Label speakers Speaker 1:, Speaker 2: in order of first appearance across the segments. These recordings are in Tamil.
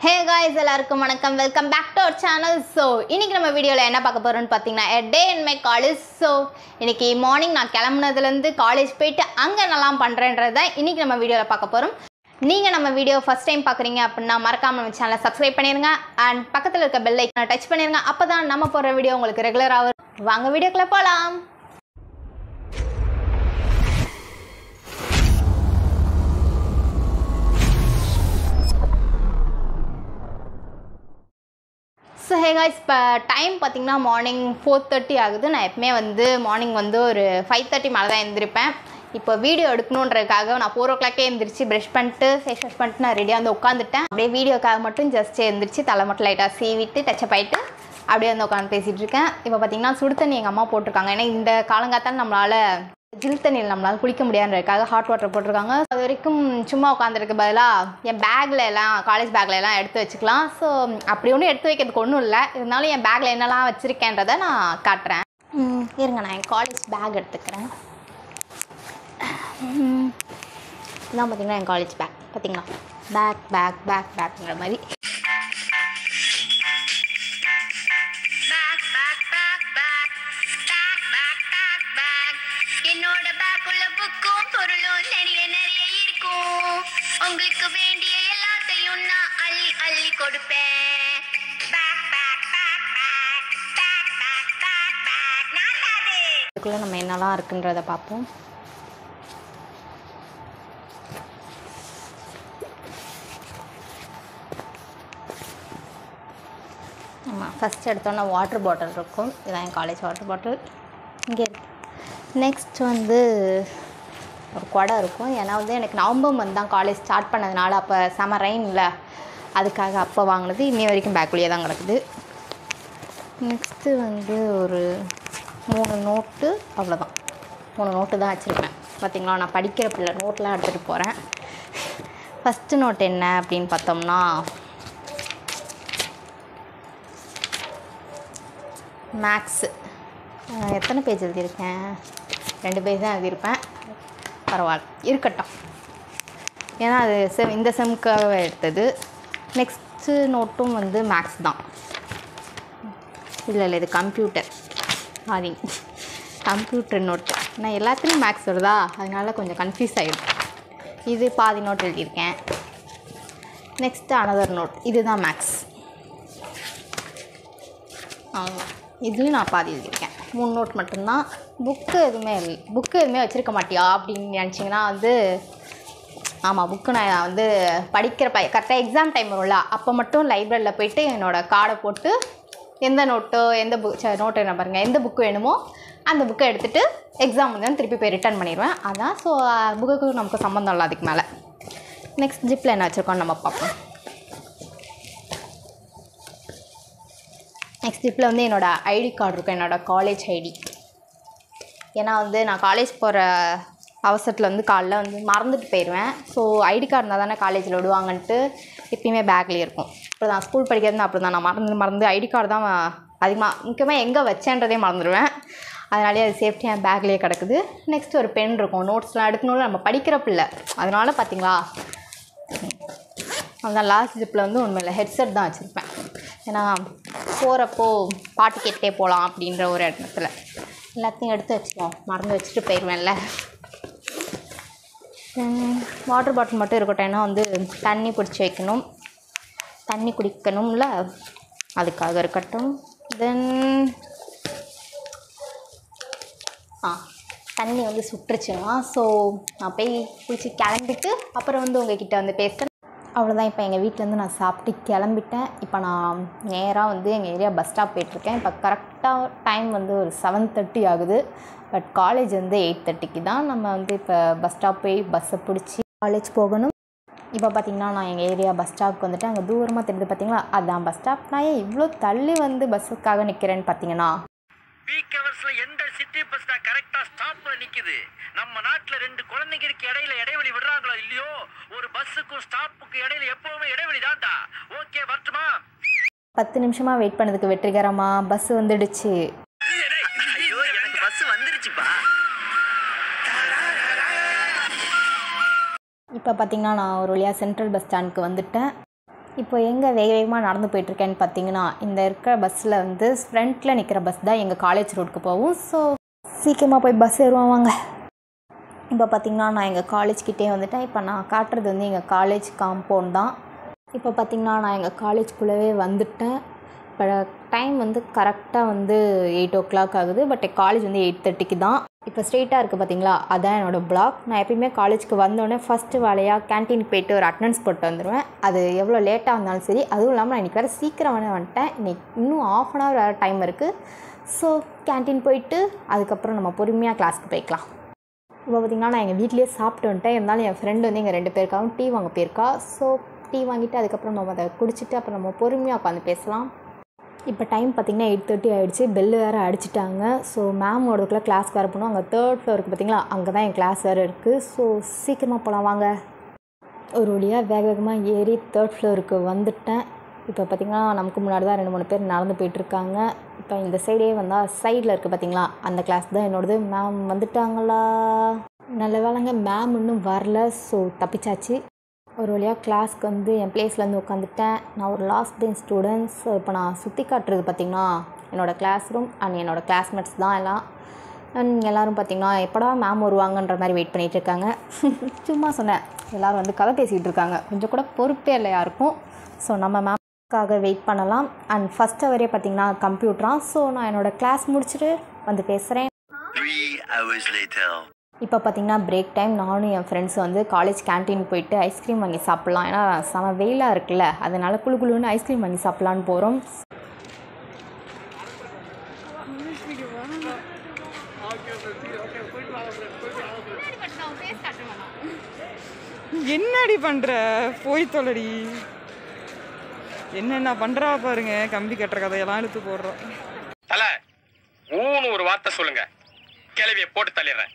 Speaker 1: ஹே காய்ஸ் எல்லாருக்கும் வணக்கம் welcome back to our channel so இன்னைக்கு நம்ம வீடியோவில் என்ன பார்க்க போகிறோம்னு பார்த்தீங்கன்னா a day in my college so இன்னைக்கு மார்னிங் நான் கிளம்புனதுலேருந்து காலேஜ் போயிட்டு அங்கே என்னெல்லாம் பண்ணுறேன்றதை இன்னைக்கு நம்ம வீடியோவில் பார்க்க போகிறோம் நீங்கள் நம்ம வீடியோ ஃபஸ்ட் டைம் பார்க்குறீங்க அப்படின்னா மறக்காம நம்ம சேனலை சப்ஸ்கிரைப் பண்ணிடுங்க அண்ட் பக்கத்தில் இருக்க பெல் ஐக்கனை டச் பண்ணிடுங்க அப்போ தான் நம்ம போடுற வீடியோ உங்களுக்கு ரெகுலராக வரும் வாங்க வீடியோக்குள்ளே போகலாம் ஸோ ஹே காய்ஸ் இப்போ டைம் பார்த்தீங்கன்னா மார்னிங் ஃபோர் தேர்ட்டி ஆகுது நான் எப்பவுமே வந்து மார்னிங் வந்து ஒரு ஃபைவ் தேர்ட்டி மேலே தான் எழுந்திருப்பேன் இப்போ வீடியோ எடுக்கணுன்றதுக்காக நான் ஃபோர் ஓ கிளாக்கே எழுந்திரிச்சு ப்ரஷ் பண்ணிட்டு ஃபேஸ் வாஷ் பண்ணிட்டு நான் ரெடியாக வந்து உட்காந்துட்டேன் அப்படியே வீடியோக்காக மட்டும் ஜஸ்ட் எழுந்திரிச்சு தலை மட்டும் லைட்டாக சீவிட்டு டச்சப் ஆகிட்டு அப்படியே வந்து உட்காந்து பேசிகிட்டு இருக்கேன் இப்போ பார்த்தீங்கன்னா சுடு தண்ணி எங்கள் அம்மா போட்டிருக்காங்க ஏன்னா இந்த காலங்காத்தால் நம்மளால் ஜில் தண்ணியில் நம்மளால் குளிக்க முடியாதுன்றதுக்காக ஹாட் வாட்டர் போட்டிருக்காங்க அது வரைக்கும் சும்மா உட்காந்துருக்க பதிலாக என் பேக்கில் எல்லாம் காலேஜ் பேக்கில் எல்லாம் எடுத்து வச்சுக்கலாம் ஸோ அப்படி ஒன்றும் எடுத்து வைக்கிறதுக்கு ஒன்றும் இல்லை இருந்தாலும் என் பேக்கில் என்னெல்லாம் வச்சுருக்கேன்றதை நான் காட்டுறேன் ம், இருங்க நான் என் காலேஜ் பேக் எடுத்துக்கிறேன் ம், இதான் பார்த்தீங்கன்னா என் காலேஜ் பேக் பார்த்தீங்களா பேக் பேக் பேக் பேக்ங்கிற மாதிரி
Speaker 2: bag bag bag bag bag bag bag bag என்னோட பேக் உள்ள புக்கும் பொருளும் நிறைய நிறைய இருக்கும் உங்களுக்கு வேண்டிய எல்லாத்தையும் நான் அள்ளி அள்ளி கொடுப்பேன் bag bag bag bag bag bag bag bag நான் அது
Speaker 1: இதுக்குள்ளே நம்ம என்னெல்லாம் இருக்குன்றத பார்ப்போம் ஆமாம் ஃபஸ்ட் எடுத்தோன்னே வாட்டர் பாட்டில் இருக்கும் இதான் என் காலேஜ் வாட்டர் பாட்டில் இங்கே இருக்கு நெக்ஸ்ட் வந்து ஒரு குடம் இருக்கும் ஏன்னா வந்து எனக்கு நவம்பர் மந்த் தான் காலேஜ் ஸ்டார்ட் பண்ணதுனால அப்போ செம ரெயின்ல அதுக்காக அப்போ வாங்கினது இன்னி வரைக்கும் பேக்குள்ளேயே தான் கிடக்குது நெக்ஸ்ட்டு வந்து ஒரு மூணு நோட்டு அவ்வளோதான் மூணு நோட்டு தான் வச்சுருப்பேன் பார்த்தீங்களா நான் படிக்கிற பிள்ளை நோட்லாம் எடுத்துகிட்டு போகிறேன் ஃபஸ்ட்டு நோட் என்ன அப்படின்னு பார்த்தோம்னா மேக்ஸு எத்தனை பேஜ் எழுதியிருக்கேன் ரெண்டு பேஜ் தான் எழுதியிருப்பேன் பரவாயில்ல இருக்கட்டும் ஏன்னா அது செம் இந்த செம்க்காக எடுத்தது நெக்ஸ்ட்டு நோட்டும் வந்து மேக்ஸ் தான் இல்லை இல்லை இது கம்ப்யூட்டர் சாரி கம்ப்யூட்டர் நோட்டு நான் எல்லாத்துலேயும் மேக்ஸ் வருதா அதனால கொஞ்சம் கன்ஃபியூஸ் ஆகிடும் இது பாதி நோட் எழுதியிருக்கேன் நெக்ஸ்ட்டு அனதர் நோட் இதுதான் மேக்ஸ் ஆமாம் இதுலேயும் நான் பாதி எழுதியிருக்கேன் மூணு நோட் மட்டும்தான் புக்கு எதுவுமே இல்லை புக்கு எதுவுமே வச்சுருக்க மாட்டியா அப்படின்னு நினச்சிங்கன்னா வந்து ஆமாம் புக்கு நான் வந்து படிக்கிற ப கரெக்டாக எக்ஸாம் டைம் வரும்ல அப்போ மட்டும் லைப்ரரியில் போயிட்டு என்னோடய கார்டை போட்டு எந்த நோட்டோ எந்த புக் நோட்டு என்ன பாருங்கள் எந்த புக்கு வேணுமோ அந்த புக்கை எடுத்துகிட்டு எக்ஸாம் வந்து திருப்பி போய் ரிட்டர்ன் பண்ணிடுவேன் அதான் ஸோ புக்குக்கு நமக்கு சம்மந்தம் இல்லை அதுக்கு மேலே நெக்ஸ்ட் ஜிப்பில் என்ன வச்சுருக்கோன்னு நம்ம பார்ப்போம் நெக்ஸ்ட் ஜிப்பில் வந்து என்னோடய ஐடி கார்டு இருக்கும் என்னோடய காலேஜ் ஐடி ஏன்னா வந்து நான் காலேஜ் போகிற அவசரத்தில் வந்து காலைல வந்து மறந்துட்டு போயிடுவேன் ஸோ ஐடி கார்டு இருந்தால் தானே காலேஜில் விடுவாங்கன்ட்டு எப்பயுமே பேக்லேயே இருக்கும் இப்போ நான் ஸ்கூல் படிக்கிறது அப்படி தான் நான் மறந்து மறந்து ஐடி கார்டு தான் அதிகமாக முக்கியமாக எங்கே வச்சேன்றதே மறந்துடுவேன் அதனாலே அது சேஃப்டியாக பேக்லேயே கிடக்குது நெக்ஸ்ட் ஒரு பென் இருக்கும் நோட்ஸ்லாம் எடுக்கணும்ல நம்ம படிக்கிற பிள்ளை அதனால பார்த்தீங்களா அதான் லாஸ்ட் ஜிப்பில் வந்து உண்மையில் ஹெட்செட் தான் வச்சுருப்பேன் ஏன்னா போகிறப்போ பாட்டு கேட்டே போகலாம் அப்படின்ற ஒரு இடத்துல எல்லாத்தையும் எடுத்து வச்சுருவோம் மறந்து வச்சுட்டு போயிடுவேன்ல வாட்டர் பாட்டில் மட்டும் இருக்கட்டும் ஏன்னா வந்து தண்ணி பிடிச்சி வைக்கணும் தண்ணி குடிக்கணும்ல அதுக்காக இருக்கட்டும் தென் ஆ தண்ணி வந்து சுட்டுருச்சுன்னா ஸோ நான் போய் குளிச்சு கிளம்பிட்டு அப்புறம் வந்து உங்ககிட்ட வந்து பேசுகிறேன் அவ்வளோதான் இப்போ எங்கள் வீட்டிலேருந்து நான் சாப்பிட்டு கிளம்பிட்டேன் இப்போ நான் நேராக வந்து எங்கள் ஏரியா பஸ் ஸ்டாப் போயிட்டுருக்கேன் இப்போ கரெக்டாக டைம் வந்து ஒரு செவன் தேர்ட்டி ஆகுது பட் காலேஜ் வந்து எயிட் தேர்ட்டிக்கு தான் நம்ம வந்து இப்போ பஸ் ஸ்டாப் போய் பஸ்ஸை பிடிச்சி காலேஜ் போகணும் இப்போ பார்த்தீங்கன்னா நான் எங்கள் ஏரியா பஸ் ஸ்டாப்க்கு வந்துட்டு அங்கே தூரமாக தெரியுது பார்த்தீங்களா அதான் பஸ் ஸ்டாப் நான் ஏன் இவ்வளோ தள்ளி வந்து பஸ்ஸுக்காக நிற்கிறேன்னு பார்த்தீங்கன்னா
Speaker 3: பீக் ஹவர்ஸ்ல எந்த சிட்டி பஸ் தான் கரெக்டா ஸ்டாப்ல நிக்குது நம்ம நாட்டுல ரெண்டு குழந்தைங்களுக்கு இடையில இடைவெளி விடுறாங்களோ இல்லையோ ஒரு பஸ்ஸுக்கும் ஸ்டாப்புக்கும் இடையில எப்பவுமே இடைவெளி தான்டா ஓகே வரட்டுமா
Speaker 1: பத்து நிமிஷமாக வெயிட் பண்ணதுக்கு வெற்றிகரமாக பஸ் வந்துடுச்சு
Speaker 3: ஐயோ எனக்கு பஸ் வந்துருச்சுப்பா
Speaker 1: இப்போ பார்த்தீங்கன்னா நான் ஒரு வழியாக சென்ட்ரல் பஸ் ஸ்டாண்டுக்கு வந்துட்டேன் இப்போ எங்கே வேக வேகமாக நடந்து போயிட்டுருக்கேன்னு பார்த்தீங்கன்னா இந்த இருக்கிற பஸ்ஸில் வந்து ஃப்ரண்ட்டில் நிற்கிற பஸ் தான் எங்கள் காலேஜ் ரோடுக்கு போகும் ஸோ சீக்கிரமாக போய் பஸ் ஏறுவோம் வாங்க இப்போ பார்த்தீங்கன்னா நான் எங்கள் காலேஜ்கிட்டே வந்துட்டேன் இப்போ நான் காட்டுறது வந்து எங்கள் காலேஜ் காம்பவுண்ட் தான் இப்போ பார்த்தீங்கன்னா நான் எங்கள் காலேஜ்குள்ளவே வந்துட்டேன் இப்போ டைம் வந்து கரெக்டாக வந்து எயிட் ஓ கிளாக் ஆகுது பட் காலேஜ் வந்து எயிட் தேர்ட்டிக்கு தான் இப்போ ஸ்ட்ரெயிட்டாக இருக்குது பார்த்தீங்களா அதான் என்னோடய பிளாக் நான் எப்பயுமே காலேஜ்க்கு வந்தோடனே ஃபஸ்ட்டு வேலையாக கேன்டீனுக்கு போயிட்டு ஒரு அட்டனன்ஸ் போட்டு வந்துடுவேன் அது எவ்வளோ லேட்டாக இருந்தாலும் சரி அதுவும் இல்லாமல் நான் இன்றைக்கி வேறு சீக்கிரம் வேணே வந்துட்டேன் இன்னைக்கு இன்னும் ஆஃப் அன் ஹவர் வேறு டைம் இருக்குது ஸோ கேன்டீன் போயிட்டு அதுக்கப்புறம் நம்ம பொறுமையாக கிளாஸ்க்கு போய்க்கலாம் இப்போ பார்த்திங்கன்னா நான் எங்கள் வீட்லேயே சாப்பிட்டு வந்துட்டேன் இருந்தாலும் என் ஃப்ரெண்டு வந்து எங்கள் ரெண்டு பேருக்காகவும் டீ வாங்க போயிருக்கா ஸோ டீ வாங்கிட்டு அதுக்கப்புறம் நம்ம அதை குடிச்சிட்டு அப்புறம் நம்ம பொறுமையாக உட்காந்து பேசலாம் இப்போ டைம் பார்த்திங்கன்னா எயிட் தேர்ட்டி ஆகிடுச்சு பெல்லு வேறு அடிச்சிட்டாங்க ஸோ மேம் வரதுக்குள்ளே கிளாஸ் வேறு போகணும் அங்கே தேர்ட் ஃப்ளோருக்கு பார்த்தீங்களா அங்கே தான் என் கிளாஸ் வேறு இருக்குது ஸோ சீக்கிரமாக போகலாம் வாங்க ஒரு வழியாக வேக வேகமாக ஏறி தேர்ட் ஃப்ளோருக்கு வந்துட்டேன் இப்போ பார்த்திங்கன்னா நமக்கு முன்னாடி தான் ரெண்டு மூணு பேர் நடந்து போயிட்டுருக்காங்க இப்போ இந்த சைடே வந்தால் சைடில் இருக்குது பார்த்தீங்களா அந்த கிளாஸ் தான் என்னோடது மேம் வந்துட்டாங்களா நல்ல வேலைங்க மேம் இன்னும் வரல ஸோ தப்பிச்சாச்சு ஒரு வழியாக கிளாஸ்க்கு வந்து என் பிளேஸ்லேருந்து உட்காந்துட்டேன் நான் ஒரு லாஸ்ட் பெஞ்ச் ஸ்டூடெண்ட் ஸோ இப்போ நான் சுற்றி காட்டுறது பார்த்திங்கன்னா என்னோடய கிளாஸ் ரூம் அண்ட் என்னோடய கிளாஸ்மேட்ஸ் தான் எல்லாம் அண்ட் எல்லோரும் பார்த்திங்கன்னா எப்படா மேம் வருவாங்கன்ற மாதிரி வெயிட் பண்ணிகிட்டு இருக்காங்க சும்மா சொன்னேன் எல்லோரும் வந்து கதை பேசிகிட்டு இருக்காங்க கொஞ்சம் கூட பொறுப்பே இல்லை யாருக்கும் ஸோ நம்ம மேம்க்காக வெயிட் பண்ணலாம் அண்ட் ஃபஸ்ட் அவரே பார்த்திங்கன்னா கம்ப்யூட்டராக ஸோ நான் என்னோடய கிளாஸ் முடிச்சுட்டு வந்து பேசுகிறேன்
Speaker 3: Three hours later.
Speaker 1: இப்போ பார்த்தீங்கன்னா பிரேக் டைம் நானும் என் ஃப்ரெண்ட்ஸ் வந்து காலேஜ் கேன்டீன் போயிட்டு ஐஸ்கிரீம் வாங்கி சாப்பிட்லாம் ஏன்னா செம வெயிலாக இருக்குல்ல அதனால குளு குளுன்னு ஐஸ்கிரீம் வாங்கி சாப்பிட்லான்னு போகிறோம்
Speaker 4: என்னடி பண்ற போய் தொலைடி என்னென்ன பண்றா பாருங்க கம்பி கட்டுற கதையெல்லாம் இழுத்து போடுறோம்
Speaker 5: தல ஊன்னு ஒரு வார்த்தை சொல்லுங்க கிளவிய போட்டு தள்ளிடுறேன்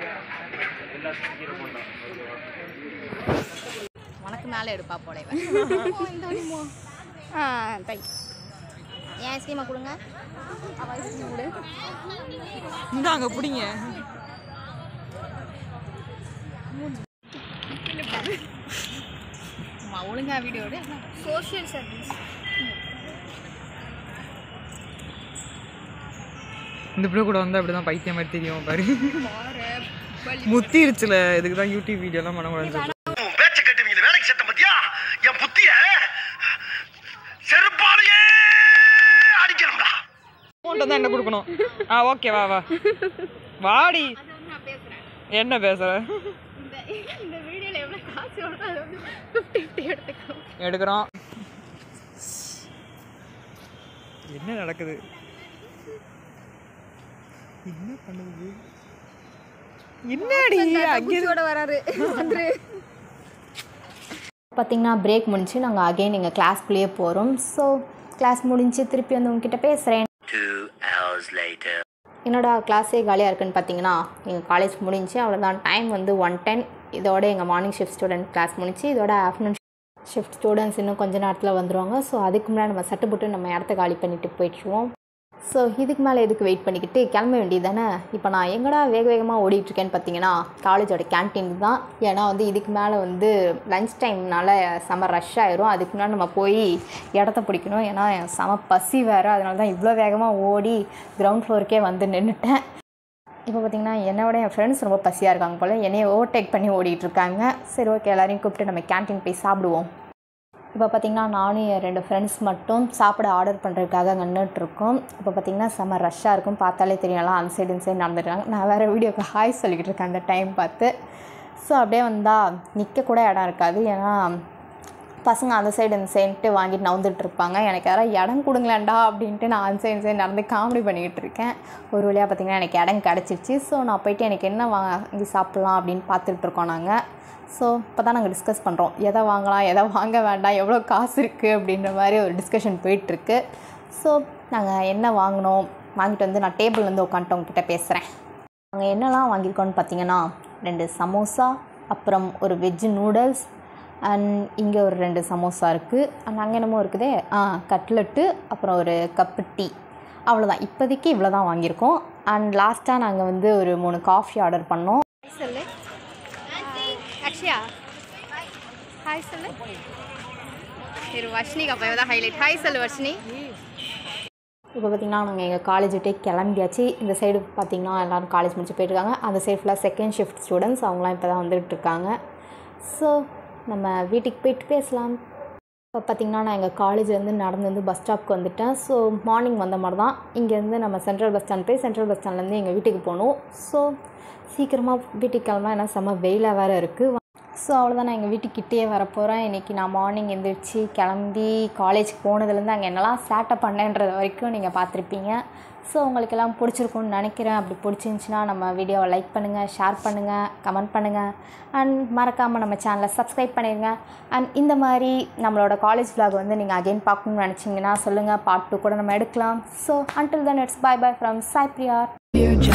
Speaker 1: உனக்கு மேலே எடுப்பா போடைவன் ஆ தை ஏன் ஐஸ்கிரீமை கொடுங்க அவள் ஐஸ்கிரீம் கொடு
Speaker 4: இந்தாங்க பிடிங்க
Speaker 1: அம்மா ஒழுங்கா வீடியோ எடு
Speaker 2: சோஷியல் சர்வீஸ்
Speaker 4: இந்த பிள்ளை கூட வந்தா அப்படிதான் பைத்தியம் மாதிரி தெரியும் பாரு முத்திருச்சுல இதுக்கு தான் யூடியூப் வீடியோலாம் பண்ணக்கூடாதுன்னு சொல்லி
Speaker 3: உன் பேச்ச கட்டுவீங்க வேலைக்கு சட்டம் பத்தியா என் புத்திய செருப்பாலேயே அடிக்கணும்டா
Speaker 4: அமௌண்ட்டை தான் என்ன கொடுக்கணும் ஆ ஓகே வா வா வாடி என்ன பேசுற
Speaker 2: இந்த வீடியோல எவ்வளவு காசு வருதோ அதை வந்து ஃபிஃப்டி ஃபிஃப்டி எடுத்துக்கோ
Speaker 4: எடுக்கிறோம் என்ன நடக்குது என்ன பண்ணுது என்னடி அங்கே
Speaker 2: வராரு வந்துரு
Speaker 1: பார்த்தீங்கன்னா பிரேக் முடிஞ்சு நாங்கள் அகைன் எங்கள் கிளாஸ்க்குள்ளேயே போகிறோம் ஸோ கிளாஸ் முடிஞ்சு திருப்பி வந்து உங்ககிட்ட பேசுகிறேன்
Speaker 3: Two hours later.
Speaker 1: என்னோட கிளாஸே காலியாக இருக்குன்னு பார்த்தீங்கன்னா எங்கள் காலேஜ் முடிஞ்சு அவ்வளோதான் டைம் வந்து ஒன் டென் இதோட எங்கள் மார்னிங் ஷிஃப்ட் ஸ்டூடெண்ட் கிளாஸ் முடிஞ்சு இதோட ஆஃப்டர்நூன் ஷிஃப்ட் ஸ்டூடெண்ட்ஸ் இன்னும் கொஞ்ச நேரத்தில் வந்துடுவாங்க ஸோ அதுக்கு முன்னாடி நம்ம சட்டு போட்டு நம்ம இடத்த காலி பண்ணிட்டு போயிடுவோம் ஸோ இதுக்கு மேலே எதுக்கு வெயிட் பண்ணிக்கிட்டு கிளம்ப வேண்டியது தானே இப்போ நான் எங்கடா வேக வேகமாக ஓடிட்டுருக்கேன்னு பார்த்தீங்கன்னா காலேஜோட கேன்டீன் தான் ஏன்னா வந்து இதுக்கு மேலே வந்து லஞ்ச் டைம்னால செம ரஷ் ஆயிரும் அதுக்கு முன்னாடி நம்ம போய் இடத்த பிடிக்கணும் ஏன்னா செம பசி வேறு அதனால தான் இவ்வளோ வேகமாக ஓடி கிரவுண்ட் ஃப்ளோருக்கே வந்து நின்றுட்டேன் இப்போ பார்த்தீங்கன்னா என்னை விட என் ஃப்ரெண்ட்ஸ் ரொம்ப பசியாக இருக்காங்க போல் என்னையை ஓவர்டேக் பண்ணி ஓடிட்டு இருக்காங்க சரி ஓகே எல்லாரையும் கூப்பிட்டு நம்ம கேன்டீன் போய் சாப்பிடுவோம் இப்போ பார்த்தீங்கன்னா நானும் என் ரெண்டு ஃப்ரெண்ட்ஸ் மட்டும் சாப்பிட ஆர்டர் பண்ணுறதுக்காக நின்றுட்டுருக்கோம் இப்போ பார்த்தீங்கன்னா செம்ம ரஷ்ஷாக இருக்கும் பார்த்தாலே தெரியலாம் அந்த சைடு இந்த சைடு நடந்துட்டாங்க நான் வேறு வீடியோக்கு ஹாய் சொல்லிக்கிட்டு இருக்கேன் அந்த டைம் பார்த்து ஸோ அப்படியே வந்தால் நிற்க கூட இடம் இருக்காது ஏன்னா பசங்க அந்த சைடு இந்த சைடுட்டு வாங்கிட்டு நவுந்துட்டு இருப்பாங்க எனக்கு யாராவது இடம் கொடுங்களேன்டா அப்படின்ட்டு நான் அந்த சைடு சைடு நடந்து காமெடி பண்ணிக்கிட்டு இருக்கேன் ஒரு வழியாக பார்த்தீங்கன்னா எனக்கு இடம் கிடச்சிருச்சு ஸோ நான் போயிட்டு எனக்கு என்ன வாங்கி சாப்பிட்லாம் அப்படின்னு பார்த்துட்டு இருக்கோம் நாங்கள் ஸோ இப்போ தான் நாங்கள் டிஸ்கஸ் பண்ணுறோம் எதை வாங்கலாம் எதை வாங்க வேண்டாம் எவ்வளோ காசு இருக்குது அப்படின்ற மாதிரி ஒரு டிஸ்கஷன் போயிட்டுருக்கு ஸோ நாங்கள் என்ன வாங்கினோம் வாங்கிட்டு வந்து நான் டேபிள் வந்து உட்காந்துட்டு உங்ககிட்ட பேசுகிறேன் நாங்கள் என்னெல்லாம் வாங்கியிருக்கோம்னு பார்த்தீங்கன்னா ரெண்டு சமோசா அப்புறம் ஒரு வெஜ்ஜு நூடுல்ஸ் அண்ட் இங்கே ஒரு ரெண்டு சமோசா இருக்குது அண்ட் அங்கே என்னமோ இருக்குதே ஆ கட்லெட்டு அப்புறம் ஒரு கப்பு டீ அவ்வளோதான் இப்போதைக்கு இவ்வளோ தான் வாங்கியிருக்கோம் அண்ட் லாஸ்ட்டாக நாங்கள் வந்து ஒரு மூணு காஃபி ஆர்டர் பண்ணோம்
Speaker 2: சொல்லு அக்ஷயா ஹாய் சொல்லு
Speaker 1: இரு வர்ஷினிக்கு அப்போ தான் ஹைலைட் ஹாய் சொல்லு வர்ஷினி இப்போ பார்த்திங்கன்னா நாங்கள் எங்கள் காலேஜ் விட்டே கிளம்பியாச்சு இந்த சைடு பார்த்திங்கன்னா எல்லோரும் காலேஜ் முடிச்சு போயிட்டுருக்காங்க அந்த சைடு ஃபுல்லாக செகண்ட் ஷிஃப்ட் ஸ்டூடெண்ட்ஸ் அவங்களாம் இப்போ தான் வந்துட்டு இருக்காங்க ஸோ நம்ம வீட்டுக்கு போயிட்டு பேசலாம் இப்போ பார்த்திங்கன்னா நான் எங்கள் காலேஜ்லேருந்து நடந்து வந்து பஸ் ஸ்டாப்க்கு வந்துட்டேன் ஸோ மார்னிங் வந்த மாதிரி தான் இங்கேருந்து நம்ம சென்ட்ரல் பஸ் ஸ்டாண்ட் போய் சென்ட்ரல் பஸ் ஸ்டாண்ட்லேருந்து எங்கள் வீட்டுக்கு போகணும் ஸோ சீக்கிரமாக வீட்டுக்கு கிளம்பா ஏன்னா செம்ம வெயிலாக வேறு இருக்குது ஸோ அவ்வளோதான் நான் எங்கள் வீட்டுக்கிட்டே வரப்போகிறேன் இன்றைக்கி நான் மார்னிங் எந்திரிச்சு கிளம்பி காலேஜ்க்கு போனதுலேருந்து அங்கே என்னெல்லாம் சேட்டை பண்ணேன்றது வரைக்கும் நீங்கள் பார்த்துருப்பீங்க ஸோ உங்களுக்கெல்லாம் பிடிச்சிருக்கும்னு நினைக்கிறேன் அப்படி பிடிச்சிருந்துச்சின்னா நம்ம வீடியோவை லைக் பண்ணுங்கள் ஷேர் பண்ணுங்கள் கமெண்ட் பண்ணுங்கள் அண்ட் மறக்காமல் நம்ம சேனலை சப்ஸ்கிரைப் பண்ணிடுங்க அண்ட் இந்த மாதிரி நம்மளோட காலேஜ் vlog வந்து நீங்கள் அகைன் பார்க்கணும்னு நினச்சிங்கன்னா சொல்லுங்கள் பார்ட் டூ கூட நம்ம எடுக்கலாம் so until then it's bye bye from Sai Priya